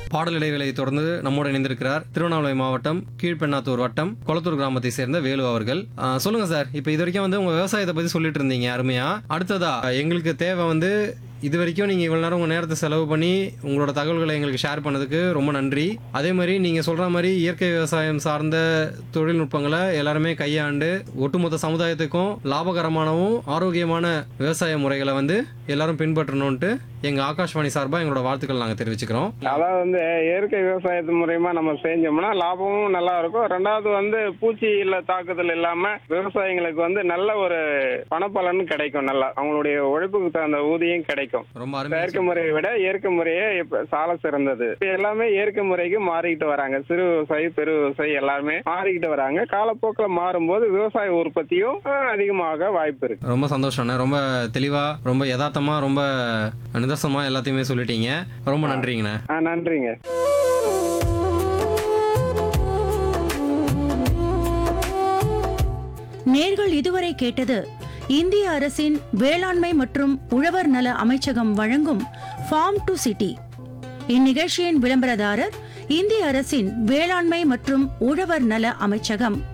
பாடல் இடைவேளையை தொடர்ந்து நம்மோடு இணைந்திருக்கிறார் திருவண்ணாமலை மாவட்டம் கீழ்பெண்ணாத்தூர் வட்டம் கொளத்தூர் கிராமத்தை சேர்ந்த வேலு அவர்கள் ஆ, சொல்லுங்க சார் இப்போ இது வரைக்கும் வந்து உங்க விவசாயத்தை பத்தி சொல்லிட்டு இருந்தீங்க அருமையா அடுத்ததா எங்களுக்கு தேவை வந்து இது வரைக்கும் நீங்கள் இவ்வளோ நேரம் உங்கள் நேரத்தை செலவு பண்ணி உங்களோட தகவல்களை எங்களுக்கு ஷேர் பண்ணதுக்கு ரொம்ப நன்றி அதே மாதிரி நீங்கள் சொல்கிற மாதிரி இயற்கை விவசாயம் சார்ந்த தொழில்நுட்பங்களை எல்லாருமே கையாண்டு ஒட்டுமொத்த சமுதாயத்துக்கும் லாபகரமானவும் ஆரோக்கியமான விவசாய முறைகளை வந்து எல்லாரும் பின்பற்றணும்ட்டு எங்கள் ஆகாஷ்வாணி சார்பாக எங்களோட வாழ்த்துக்கள் நாங்கள் தெரிவிச்சுக்கிறோம் அதாவது வந்து இயற்கை விவசாயத்து மூலியமா நம்ம செஞ்சோம்னா லாபமும் நல்லா இருக்கும் ரெண்டாவது வந்து பூச்சி இல்ல தாக்குதல் இல்லாம விவசாயிங்களுக்கு வந்து நல்ல ஒரு பணப்பலன் கிடைக்கும் நல்லா அவங்களுடைய உழைப்புக்கு தகுந்த ஊதியம் கிடைக்கும் ரொம்ப அருமையாக செயற்கை முறையை விட இயற்கை முறையே இப்ப சால சிறந்தது இப்ப எல்லாமே இயற்கை முறைக்கு மாறிக்கிட்டு வராங்க சிறு விவசாயி பெரு விவசாயி எல்லாருமே மாறிக்கிட்டு வராங்க காலப்போக்கில் மாறும்போது விவசாய உற்பத்தியும் அஹ், அதிகமாக வாய்ப்பு இருக்கு ரொம்ப சந்தோஷம்ண்ணே ரொம்ப தெளிவாக ரொம்ப யதார்த்தமாக ரொம்ப நிதர்சனமாக எல்லாத்தையுமே சொல்லிட்டீங்க ரொம்ப நன்றிங்கண்ணே ஆ, நன்றிங்க நேர்கள் இதுவரை கேட்டது இந்திய அரசின் வேளாண்மை மற்றும் உழவர் நல அமைச்சகம் வழங்கும் ஃபார்ம் டு சிட்டி இந்நிகழ்ச்சியின் விளம்பரதாரர் இந்திய அரசின் வேளாண்மை மற்றும் உழவர் நல அமைச்சகம்